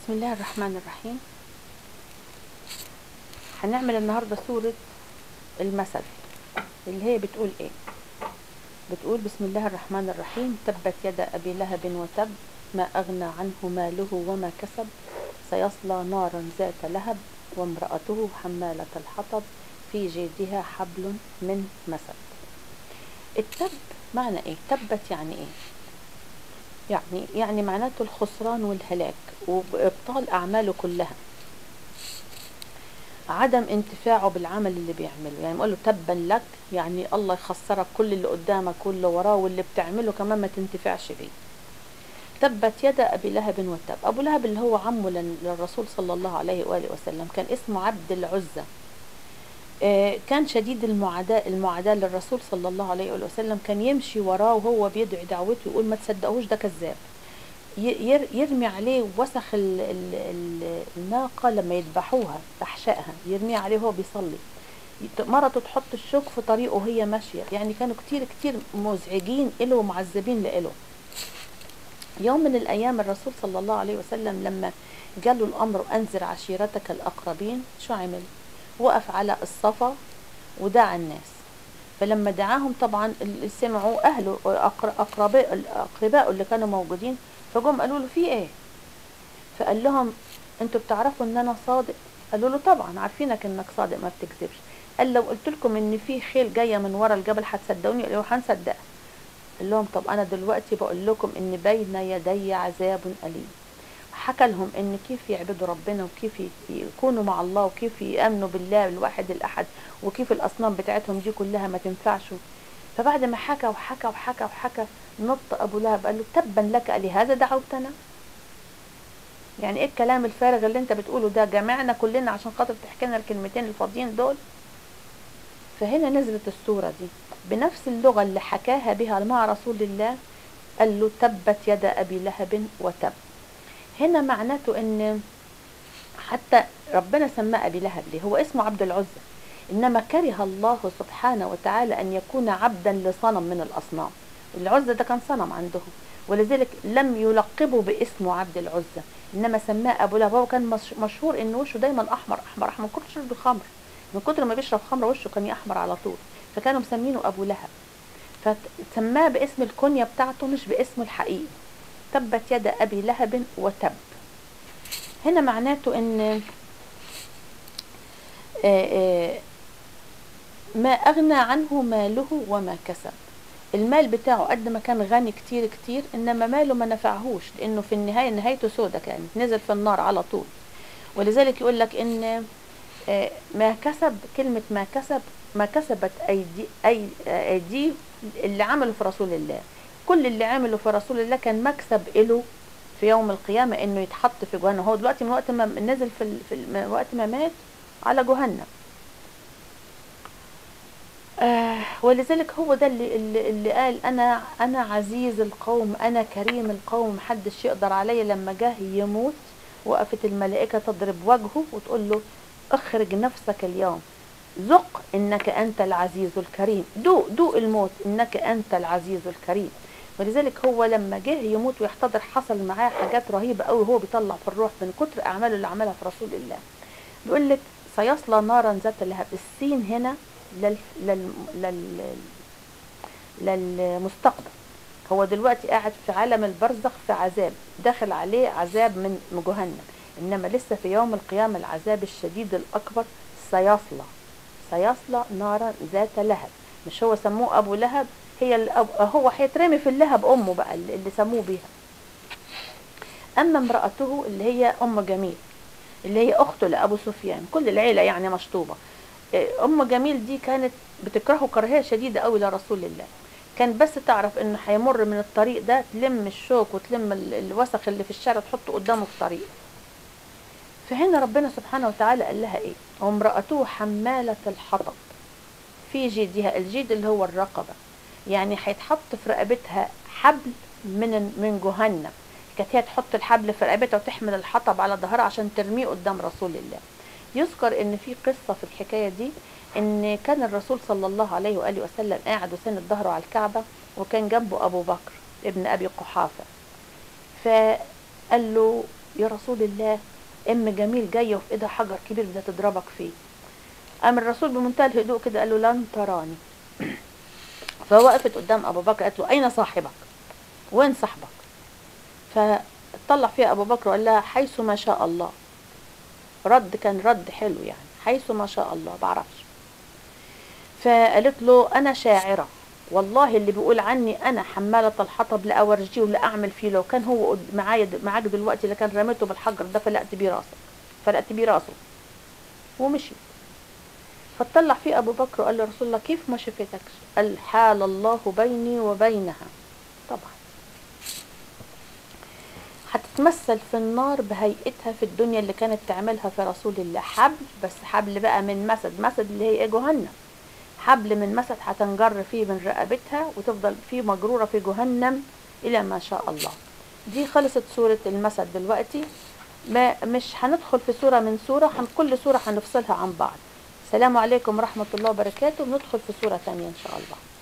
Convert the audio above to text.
بسم الله الرحمن الرحيم هنعمل النهارده سورة المثل اللي هي بتقول ايه بتقول بسم الله الرحمن الرحيم تبت يد ابي لهب وتب ما اغنى عنه ماله وما كسب سيصلى نارا ذات لهب وامرأته حمالة الحطب في جيدها حبل من مسد التب معنى ايه تبت يعني ايه يعني يعني معناته الخسران والهلاك وابطال اعماله كلها عدم انتفاعه بالعمل اللي بيعمله يعني يقول له تبا لك يعني الله يخسرك كل اللي قدامك واللي وراه واللي بتعمله كمان ما تنتفعش بيه تبت يد ابي لهب وتب ابو لهب اللي هو عمه للرسول صلى الله عليه واله وسلم كان اسمه عبد العزى كان شديد المعاداة المعاداة للرسول صلى الله عليه وسلم كان يمشي وراه وهو بيدعي دعوته يقول ما تصدقوش ده كذاب يرمي عليه وسخ الناقة لما يذبحوها أحشائها يرمي عليه وهو بيصلي مرته تحط الشوك في طريقه وهي ماشية يعني كانوا كتير كتير مزعجين له ومعذبين له يوم من الأيام الرسول صلى الله عليه وسلم لما جاله الأمر أنذر عشيرتك الأقربين شو عمل وقف على الصفا ودعا الناس فلما دعاهم طبعا اللي سمعوا اهله اقرباء الاقرباء اللي كانوا موجودين فجم قالوا له في ايه فقال لهم انتوا بتعرفوا ان انا صادق قالوا له طبعا عارفينك انك صادق ما بتكذبش قال لو قلت لكم ان في خيل جايه من ورا الجبل هتصدقوني قالوا هنصدقها قال لهم طب انا دلوقتي بقول لكم ان بين يدي عذاب اليم حكى لهم ان كيف يعبدوا ربنا وكيف يكونوا مع الله وكيف يامنوا بالله الواحد الاحد وكيف الاصنام بتاعتهم دي كلها ما تنفعش فبعد ما حكى وحكى وحكى وحكى نط ابو لهب قال له تبا لك لهذا دعوتنا يعني ايه الكلام الفارغ اللي انت بتقوله ده جمعنا كلنا عشان خاطر تحكي لنا الكلمتين الفاضيين دول فهنا نزلت السورة دي بنفس اللغة اللي حكاها بها مع رسول الله قال له تبت يد أبي لهب وتب هنا معناته ان حتى ربنا سماه ابي لهب ليه هو اسمه عبد العزى انما كره الله سبحانه وتعالى ان يكون عبدا لصنم من الاصنام العزى ده كان صنم عندهم ولذلك لم يلقبه باسمه عبد العزى انما سماه ابو لهب هو كان مشهور ان وشه دايما احمر احمر احمر من كتر شرب الخمر من كتر ما بيشرب خمر وشه كان يحمر على طول فكانوا مسمينه ابو لهب فسماه باسم الكنيه بتاعته مش باسمه الحقيقي تبت يد أبي لهب وتب هنا معناته ان ما أغنى عنه ماله وما كسب المال بتاعه قد ما كان غني كتير كتير إنما ماله ما نفعهوش لأنه في النهاية نهايته سودة كانت نزل في النار على طول ولذلك يقول لك إن ما كسب كلمة ما كسب ما كسبت أيدي أي أيديه اللي عمله في رسول الله كل اللي عمله في رسول الله كان مكسب له في يوم القيامة انه يتحط في جهنم هو دلوقتي من وقت ما نزل في, في من وقت ما مات على جهنم آه ولذلك هو ده اللي, اللي, اللي قال انا انا عزيز القوم انا كريم القوم محدش يقدر عليا لما جه يموت وقفت الملائكة تضرب وجهه وتقول له اخرج نفسك اليوم ذق انك انت العزيز الكريم دوق دوق الموت انك انت العزيز الكريم ولذلك هو لما جه يموت ويحتضر حصل معاه حاجات رهيبه قوي وهو بيطلع في الروح من كتر اعماله اللي عملها في رسول الله بيقول لك سيصلى نارا ذات لهب السين هنا لل لل لل للمستقبل هو دلوقتي قاعد في عالم البرزخ في عذاب داخل عليه عذاب من جهنم انما لسه في يوم القيامه العذاب الشديد الاكبر سيصلى سيصلى نارا ذات لهب مش هو سموه ابو لهب هي الأب... هو هيترمي في اللهب امه بقى اللي سموه بيها اما امرأته اللي هي ام جميل اللي هي اخته لابو سفيان كل العيلة يعني مشطوبة ام جميل دي كانت بتكرهه كراهية شديدة قوي لرسول الله كان بس تعرف انه هيمر من الطريق ده تلم الشوك وتلم الوسخ اللي في الشارع تحطه قدامه في الطريق فهنا ربنا سبحانه وتعالى قال لها ايه وامرأته حمالة الحطب في جيدها الجيد اللي هو الرقبة يعني هيتحط في رقبتها حبل من من جهنم كانت هي تحط الحبل في رقبتها وتحمل الحطب على ظهرها عشان ترميه قدام رسول الله يذكر ان في قصة في الحكاية دي ان كان الرسول صلى الله عليه وآله وسلم قاعد وسند ظهره على الكعبة وكان جنبه ابو بكر ابن ابي قحافة فقال له يا رسول الله ام جميل جايه وفي ايدها حجر كبير بدها تضربك فيه قام الرسول بمنتهى الهدوء كده قال له لن تراني فوقفت قدام ابو بكر قالت له اين صاحبك وين صاحبك فطلع فيها ابو بكر وقال لها حيث ما شاء الله رد كان رد حلو يعني حيث ما شاء الله بعرفش فقالت له انا شاعره والله اللي بيقول عني انا حماله الحطب لاورجيه ولا اعمل فيه لو كان هو قد- معايا د- معاك دلوقتي اللي كان رميته بالحجر ده فلقت بيه راسك فلقت بيه راسه ومشي فطلع فيه ابو بكر وقال له رسول الله كيف ما شفتكش قال حال الله بيني وبينها طبعا هتتمثل في النار بهيئتها في الدنيا اللي كانت تعملها في رسول الله حبل بس حبل بقى من مسد مسد اللي هي ايه جهنم حبل من مسد هتنجر فيه من رقبتها وتفضل فيه مجرورة في جهنم إلى ما شاء الله دي خلصت سورة المسد دلوقتي ما مش هندخل في سورة من سورة هن كل سورة هنفصلها عن بعض السلام عليكم ورحمة الله وبركاته وندخل في سورة ثانية إن شاء الله